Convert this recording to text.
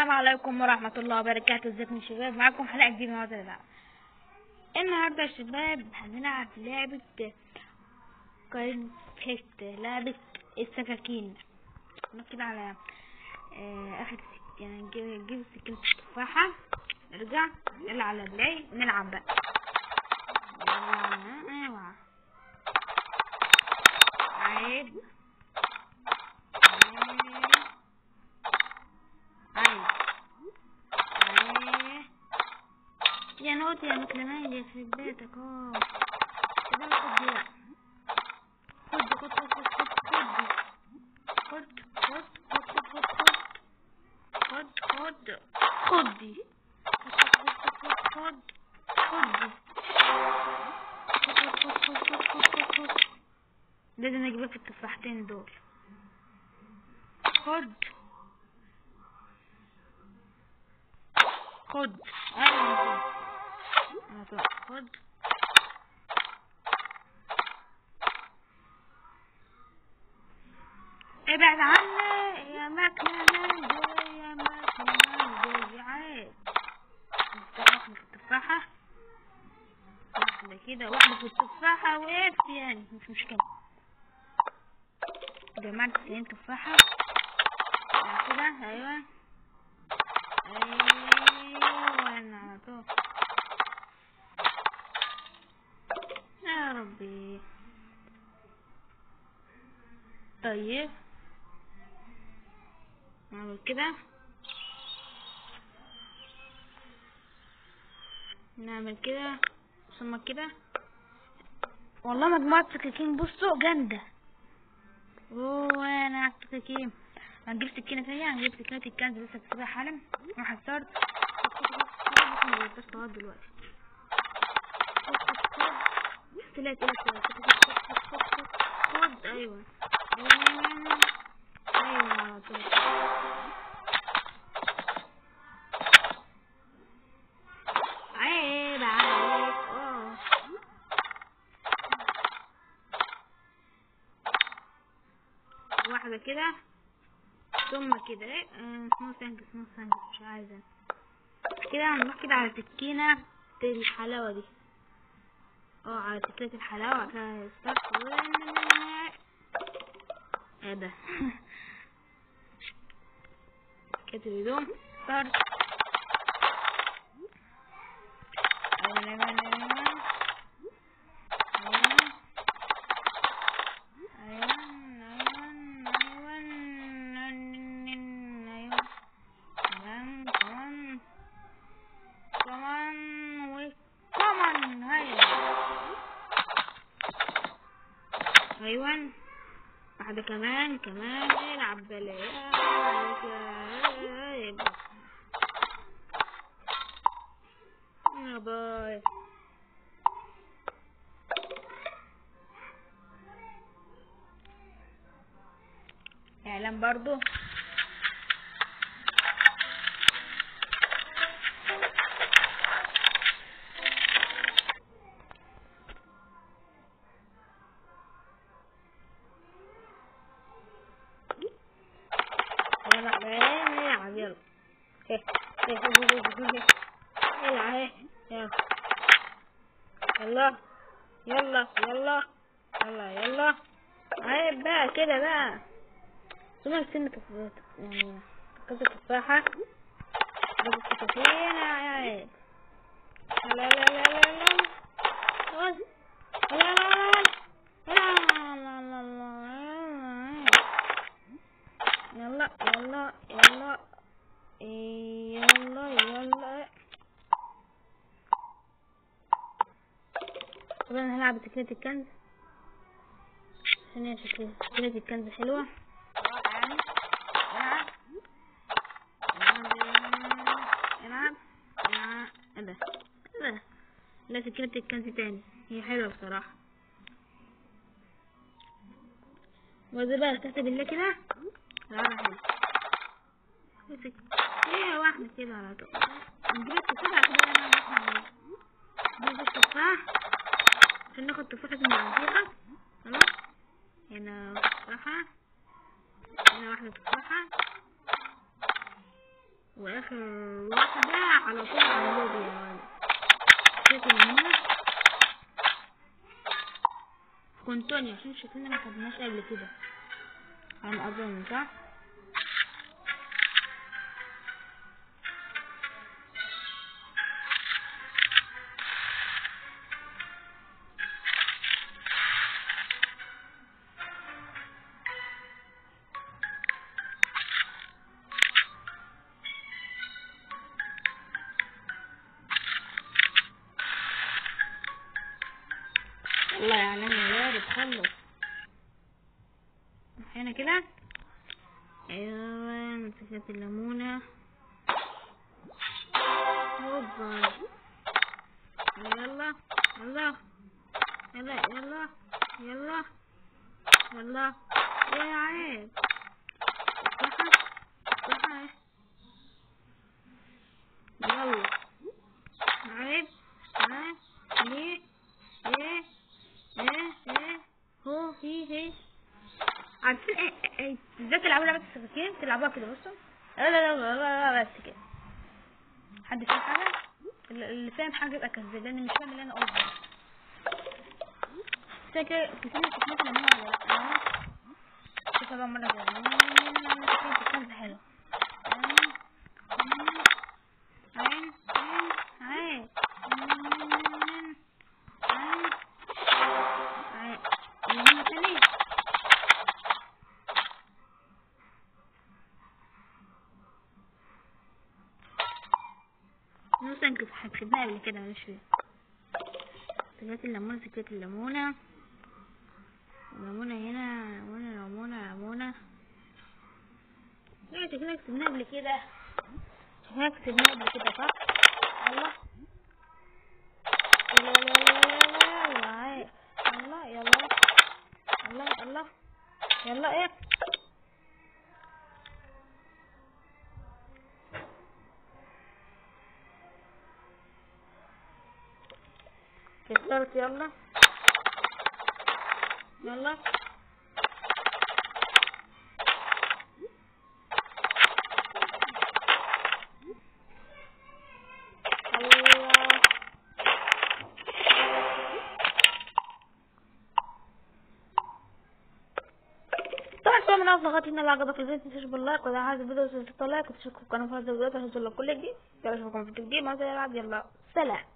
السلام عليكم ورحمة الله وبركاته ازيكم يا شباب معاكم حلقة جديدة من وقت الألعاب النهاردة يا شباب هنلعب لعبة كونفيست لعبة السكاكين نركز على آه، اخر سك- يعني نجيب نجيب سكينة التفاحة نرجع يلا على بلاي نلعب بقى يلا، ايوه عيب عيب عيب يا نوت يا مثل يخرب بيتك اه كده خد دي بقى خد خد خد خد خد خد خد خد خد خد خد خد دي خد خد خد خد دي خد خد خد خد خد خد خد لازم اجيبك في التفاحتين دول خد خد ايوه انا طلع خد ابعد عني يا مكنة يا مكنة عيب نفتح واحدة في التفاحة واحدة كده واحدة في التفاحة وقفت يعني مش مشكلة جمعت اتنين تفاحة بعد كده ايوه ايوه انا على طول يا ربي طيب نعمل كده نعمل كده ثم كده والله مجموعة سكاكين بصوا جامدة اوه انا سكاكين هنجيب سكينة تانية هنجيب سكينة الكنز لسه كسبها حالا راح ستارت بس لغاية دلوقتي طلعت طلعت خد ايوه ايوه طلعت عيب عليك اه واحدة كده ثم كده ايه آه، سمول ثانك سمول ثانك مش عايزة كده هنروح كده على سكينة الحلاوة دي اه على سكينة الحلاوة كده ستارت ايه ده كده الهدوم ستارت ايوه ايوه ايوه ايوه ايوه ايوه ايوه كمان كمان كمان وكمان هيا ايوه واحدة كمان كمان العب بلاي يا باي اعلان برضو يلا بقى نلعب يلا هيه هيه هيه هيه هيه العب هيه يلا يلا يلا يلا يلا يلا عيب بقى كده بقى ثم سنة تفاحة يعني كذا تفاحة كذا سكاكين عيب لا لا لا لا لا لا لا لا لا لا يلا يلا يلا يلا يلا طبعا هنلعب سكينة الكنز ثانية شكلها سكينة الكنز حلوة يعني العب العب العب ايه ده ايه ده لا سكينة الكنز تاني هي حلوة بصراحة وزي بقى تحت بالله كده العبها حلوة مسك ايه واحدة كده على طول نجيب التفاحة كده انا واحدة نجيب التفاح عشان ناخد تفاحة من النصيحة خلاص هنا تفاحة هنا واحدة تفاحة واخر واحدة على طول على اللوبي يا ولد شايف الليمونة كونتوني عشان شكلنا ما خدناش قبل كده على ما اظن صح الله يعلم يا واد تخلص هنا كده ايوه مسكت الليمونة هوبا يلا يلا يلا يلا يلا يلا يا عيب افتحها افتحها يلا عيب عيب ليه ايه ايه ايه هو هي هي عارفين ايه ايه ازاي تلعبوا لعبة السكاكين تلعبوها كده بصوا لا لا لا لا لا بس كده حد فاهم حاجة اللي اللي فاهم حاجة يبقى كذاب لان مش فاهم اللي انا قلته فاكر كتير كتير لما ولا لا شوفها بقى مرة كده كتير كتير حلو عين عين عين عين عين عين الليمونة تاني مثلا كنت هتسيبها قبل كده معلش فيها سكات الليمونة سكات الليمونة الليمونة هنا ليمونة ليمونة ليمونة لا شكلك كسبناها قبل كده شكلك كسبناها قبل كده صح؟ يلا يلا يلا يلا يلا يلا يلا يلا يلا يلا ايه كسرت يلا يلا الله طبعا شكرا من أفضل لغاية هنا لو عجبك الفيديو متنساش باللايك وإذا عايز الفيديو تنسى اللايك وتشترك في القناة وفعل الزر وتحصل لك كل جديد يلا اشوفكم في الفيديو الجديد مع السلامة يلا سلام